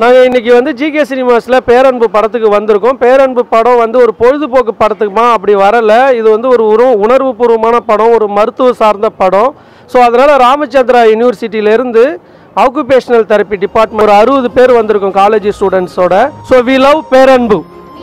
நாங்கள் இன்னைக்கு வந்து ஜிகே சினிமாஸில் பேரன்பு படத்துக்கு வந்திருக்கோம் பேரன்பு படம் வந்து ஒரு பொழுதுபோக்கு படத்துக்குமா அப்படி வரல இது வந்து ஒரு உரு உணர்வுபூர்வமான படம் ஒரு மருத்துவ சார்ந்த படம் ஸோ அதனால் ராமச்சந்திரா யூனிவர்சிட்டியிலேருந்து ஆக்குபேஷனல் தெரப்பி டிபார்ட்மெண்ட் ஒரு அறுபது பேர் வந்திருக்கோம் காலேஜ் ஸ்டூடெண்ட்ஸோட ஸோ வி லவ் பேரன்பு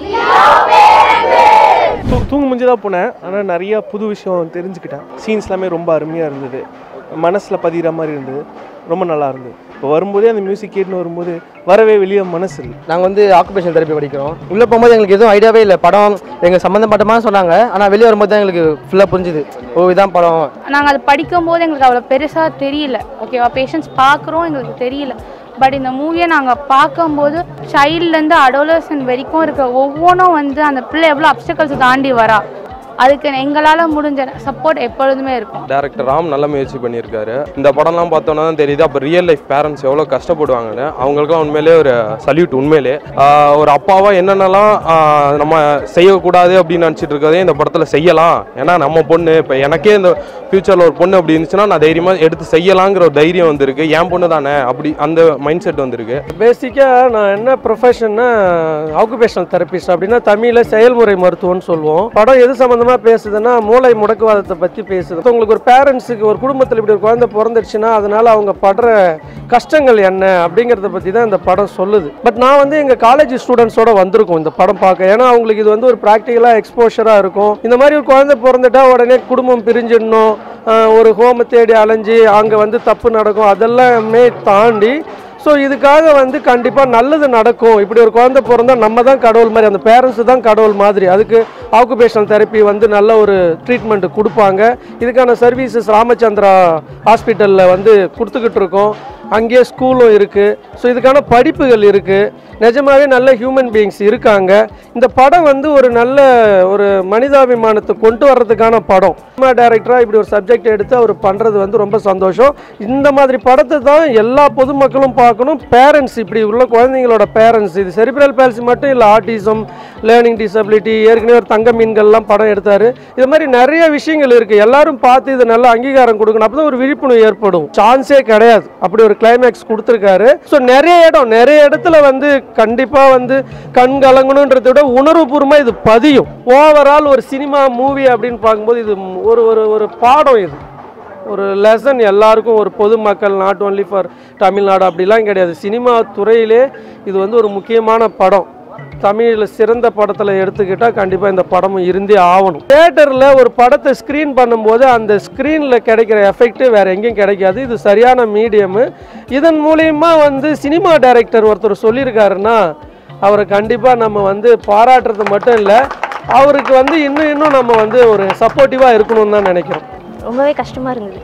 தூ தூங்க முடிஞ்சு தான் போனேன் ஆனால் நிறைய புது விஷயம் தெரிஞ்சுக்கிட்டேன் சீன்ஸ் எல்லாமே ரொம்ப அருமையாக இருந்தது மனசில் பதிகிற மாதிரி இருந்தது ரொம்ப நல்லா இருந்தது இப்போ வரும்போதே அந்த மியூசிக் கேட்டுன்னு வரும்போது வரவே வெளியே மனசு இல்லை நாங்கள் வந்து ஆக்குபேஷன் தெரப்பி படிக்கிறோம் உள்ளே போகும்போது எங்களுக்கு எதுவும் ஐடியாவே இல்லை படம் எங்கள் சம்மந்தப்பட்டமாக சொன்னாங்க ஆனால் வெளியே வரும்போது தான் எங்களுக்கு ஃபுல்லாக புரிஞ்சுது ஓ இதான் படம் நாங்கள் அதை படிக்கும்போது எங்களுக்கு அவ்வளோ பெருசாக தெரியல ஓகேவா பேஷண்ட்ஸ் பார்க்குறோம் எங்களுக்கு தெரியல பட் இந்த மூவியை நாங்கள் பார்க்கும்போது சைல்ட்லேருந்து அடோலசன் வரைக்கும் இருக்க ஒவ்வொன்றும் வந்து அந்த பிள்ளை எவ்வளோ அப்டக்கல்ஸ் தாண்டி வரா அதுக்கு எங்களால் முடிஞ்ச சப்போர்ட் எப்பொழுதுமே இருக்கும் டேரக்டர் ராம் நல்ல முயற்சி பண்ணியிருக்காரு இந்த படம்லாம் பார்த்தோன்னா தான் தெரியுது அப்போ ரியல் லைஃப் பேரண்ட்ஸ் எவ்வளோ கஷ்டப்படுவாங்கன்னு அவங்களுக்குலாம் உண்மையிலே ஒரு சல்யூட் உண்மையிலே ஆஹ் ஒரு அப்பாவா என்னென்னலாம் ஆஹ் நம்ம செய்யக்கூடாது அப்படின்னு நினச்சிட்டு இருக்கதே இந்த படத்தில் செய்யலாம் ஏன்னா நம்ம பொண்ணு இப்போ எனக்கே இந்த ஃப்யூச்சரில் ஒரு பொண்ணு அப்படி இருந்துச்சுன்னா நான் தைரியமாக எடுத்து செய்யலாங்கிற ஒரு தைரியம் வந்திருக்கு என் பொண்ணு தானே அப்படி அந்த மைண்ட் செட் வந்திருக்கு பேசிக்காக நான் என்ன ப்ரொஃபஷன்னா ஆக்குபேஷனல் தெரபிஸ்ட் அப்படின்னா தமிழில் செயல்முறை மருத்துவம்னு சொல்லுவோம் படம் எது சம்மந்தமாக பேசுதுன்னா மூளை முடக்குவாதத்தை பற்றி பேசுது உங்களுக்கு ஒரு பேரண்ட்ஸுக்கு ஒரு குடும்பத்தில் இப்படி ஒரு குழந்தை பிறந்துடுச்சுன்னா அதனால் அவங்க படுற கஷ்டங்கள் என்ன அப்படிங்கிறத பற்றி தான் இந்த படம் சொல்லுது பட் நான் வந்து எங்கள் காலேஜ் ஸ்டூடெண்ட்ஸோட வந்திருக்கோம் இந்த படம் பார்க்க ஏன்னா அவங்களுக்கு இது வந்து ஒரு ப்ராக்டிக்கலாக எக்ஸ்போஷராக இருக்கும் இந்த மாதிரி ஒரு குழந்தை பிறந்துட்டா உடனே குடும்பம் பிரிஞ்சிடணும் ஆஹ் ஒரு ஹோமை தேடி அலைஞ்சு அங்கே வந்து தப்பு நடக்கும் அதெல்லாமே தாண்டி ஸோ இதுக்காக வந்து கண்டிப்பாக நல்லது நடக்கும் இப்படி ஒரு குழந்தை பிறந்தா நம்ம தான் கடவுள் மாதிரி அந்த பேரண்ட்ஸ் தான் கடவுள் மாதிரி அதுக்கு ஆக்குபேஷனல் தெரப்பி வந்து நல்ல ஒரு ட்ரீட்மெண்ட் கொடுப்பாங்க இதுக்கான சர்வீசஸ் ராமச்சந்திரா ஹாஸ்பிட்டலில் வந்து கொடுத்துக்கிட்டு இருக்கோம் அங்கேயே ஸ்கூலும் இருக்குது ஸோ இதுக்கான படிப்புகள் இருக்குது நிஜமாவே நல்ல ஹியூமன் பீயிங்ஸ் இருக்காங்க இந்த படம் வந்து ஒரு நல்ல ஒரு மனிதாபிமானத்தை கொண்டு வர்றதுக்கான படம் சினிமா டைரக்டராக இப்படி ஒரு சப்ஜெக்ட் எடுத்து அவர் பண்ணுறது வந்து ரொம்ப சந்தோஷம் இந்த மாதிரி படத்தை தான் எல்லா பொதுமக்களும் பார்க்கணும் பேரண்ட்ஸ் இப்படி உள்ள குழந்தைங்களோட பேரண்ட்ஸ் இது செரிப்ரல் பேல்சி மட்டும் இல்லை ஆட்டிசம் லேர்னிங் டிசபிலிட்டி ஏற்கனவே ஒரு தங்க மீன்கள்லாம் படம் எடுத்தார் இது மாதிரி நிறைய விஷயங்கள் இருக்குது எல்லாரும் பார்த்து இது நல்ல அங்கீகாரம் கொடுக்கணும் அப்போ ஒரு விழிப்புணர்வு ஏற்படும் சான்ஸே கிடையாது அப்படி ஒரு கிளைமேக்ஸ் கொடுத்துருக்காரு ஸோ நிறைய இடம் நிறைய இடத்துல வந்து கண்டிப்பாக வந்து கண் கலங்கணுன்றதை விட உணர்வுபூர்வமாக இது பதியும் ஓவரால் ஒரு சினிமா மூவி அப்படின்னு பார்க்கும்போது இது ஒரு ஒரு ஒரு பாடம் இது ஒரு லெசன் எல்லாருக்கும் ஒரு பொதுமக்கள் நாட் ஒன்லி ஃபார் தமிழ்நாடு அப்படிலாம் கிடையாது சினிமா துறையிலே இது வந்து ஒரு முக்கியமான படம் தமிழில் சிறந்த படத்தில் எடுத்துக்கிட்டால் கண்டிப்பாக இந்த படமும் இருந்தே ஆகணும் தேட்டரில் ஒரு படத்தை ஸ்க்ரீன் பண்ணும்போது அந்த ஸ்க்ரீனில் கிடைக்கிற எஃபெக்ட் வேறு எங்கேயும் கிடைக்காது இது சரியான மீடியமு இதன் மூலியமா வந்து சினிமா டைரக்டர் ஒருத்தர் சொல்லியிருக்காருன்னா அவரை கண்டிப்பாக நம்ம வந்து பாராட்டுறது மட்டும் இல்லை அவருக்கு வந்து இன்னும் இன்னும் நம்ம வந்து ஒரு சப்போர்ட்டிவாக இருக்கணும்னு தான் நினைக்கிறோம் ரொம்பவே கஷ்டமாக இருந்தது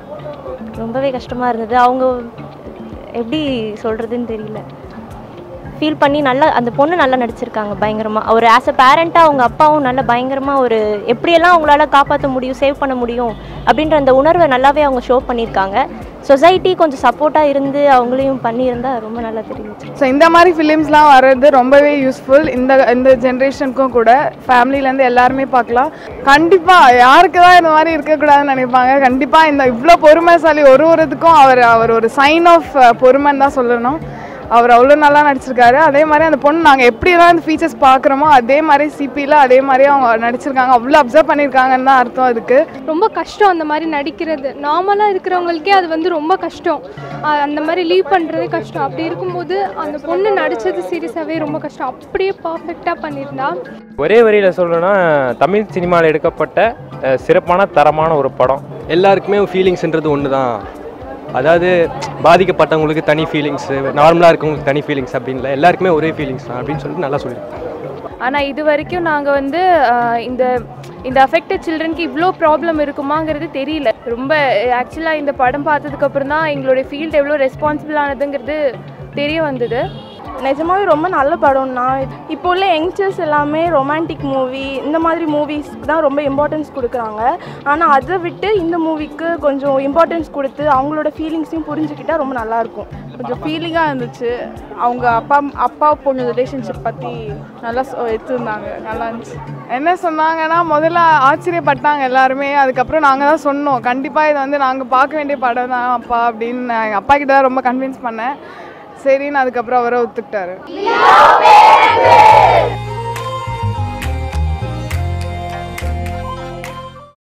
ரொம்பவே கஷ்டமாக இருந்தது அவங்க எப்படி சொல்கிறதுன்னு தெரியல ஃபீல் பண்ணி நல்லா அந்த பொண்ணு நல்லா நடிச்சிருக்காங்க பயங்கரமாக ஒரு ஆஸ் அ பேரண்ட்டாக அவங்க அப்பாவும் நல்ல பயங்கரமாக ஒரு எப்படியெல்லாம் அவங்களால காப்பாற்ற முடியும் சேவ் பண்ண முடியும் அப்படின்ற அந்த உணர்வை நல்லாவே அவங்க ஷோ பண்ணியிருக்காங்க சொசைட்டி கொஞ்சம் சப்போர்ட்டாக இருந்து அவங்களையும் பண்ணியிருந்தா ரொம்ப நல்லா தெரிஞ்சுச்சு ஸோ இந்த மாதிரி ஃபிலிம்ஸ்லாம் வர்றது ரொம்பவே யூஸ்ஃபுல் இந்த இந்த ஜென்ரேஷனுக்கும் கூட ஃபேமிலிலேருந்து எல்லாருமே பார்க்கலாம் கண்டிப்பாக யாருக்கு தான் இந்த மாதிரி இருக்கக்கூடாதுன்னு நினைப்பாங்க கண்டிப்பாக இந்த இவ்வளோ பொறுமைசாலி ஒரு ஒரு இதுக்கும் அவர் அவர் ஒரு சைன் ஆஃப் பொறுமைன்னு தான் சொல்லணும் அவர் அவ்வளோ நல்லா நடிச்சிருக்காரு அதே மாதிரி அந்த பொண்ணு நாங்கள் எப்படிலாம் இந்த ஃபீச்சர்ஸ் பார்க்குறோமோ அதே மாதிரி சிபியில் அதே மாதிரி அவங்க நடிச்சிருக்காங்க அவ்வளோ அப்சர்வ் பண்ணியிருக்காங்கன்னு தான் அர்த்தம் அதுக்கு ரொம்ப கஷ்டம் அந்த மாதிரி நடிக்கிறது நார்மலாக இருக்கிறவங்களுக்கே அது வந்து ரொம்ப கஷ்டம் அஹ் அந்த மாதிரி லீவ் பண்ணுறதே கஷ்டம் அப்படி இருக்கும்போது அந்த பொண்ணு நடித்தது சீரியஸாகவே ரொம்ப கஷ்டம் அப்படியே பர்ஃபெக்டாக பண்ணியிருந்தா ஒரே வரியில் சொல்லணும்னா தமிழ் சினிமாவில் எடுக்கப்பட்ட அஹ், சிறப்பான தரமான ஒரு படம் எல்லாருக்குமே ஃபீலிங்ஸ்ன்றது ஒன்று தான் அதாவது பாதிக்கப்பட்டவங்களுக்கு தனி ஃபீலிங்ஸு நார்மலாக இருக்கவங்களுக்கு தனி ஃபீலிங்ஸ் அப்படின்னு இல்லை எல்லாருக்குமே ஒரே ஃபீலிங்ஸ் தான் அப்படின்னு சொல்லிட்டு நல்லா சொல்லியிருக்காங்க ஆனால் இது வரைக்கும் நாங்கள் வந்து ஆஹ், இந்த இந்த அஃபெக்டட் சில்ட்ரனுக்கு இவ்வளோ ப்ராப்ளம் இருக்குமாங்கிறது தெரியல ரொம்ப ஆக்சுவலாக இந்த படம் பார்த்ததுக்கப்புறம் தான் எங்களுடைய ஃபீல்டு எவ்வளோ ரெஸ்பான்சிபிளானதுங்கிறது தெரிய வந்தது நிஜமாவே ரொம்ப நல்ல படம் நான் இப்போ உள்ள யங்ஸ்டர்ஸ் எல்லாமே ரொமான்டிக் மூவி இந்த மாதிரி மூவிஸ்க்கு தான் ரொம்ப இம்பார்ட்டன்ஸ் கொடுக்குறாங்க ஆனால் அதை விட்டு இந்த மூவிக்கு கொஞ்சம் இம்பார்ட்டன்ஸ் கொடுத்து அவங்களோட ஃபீலிங்ஸையும் புரிஞ்சுக்கிட்டா ரொம்ப நல்லாயிருக்கும் கொஞ்சம் ஃபீலிங்காக இருந்துச்சு அவங்க அப்பா அப்பா பொண்ணு ரிலேஷன்ஷிப் பற்றி நல்லா சொ- எடுத்திருந்தாங்க நல்லா இருந்துச்சு என்ன சொன்னாங்கன்னா முதல்ல ஆச்சரியப்பட்டாங்க எல்லாருமே அதுக்கப்புறம் நாங்கள் தான் சொன்னோம் கண்டிப்பாக இது வந்து நாங்கள் பார்க்க வேண்டிய படம் தான் அப்பா அப்படின்னு நான் எங்கள் அப்பா கிட்ட தான் ரொம்ப கன்வின்ஸ் பண்ணேன் சரின்னு அதுக்கப்புறம் அவரை ஒத்துக்கிட்டாரு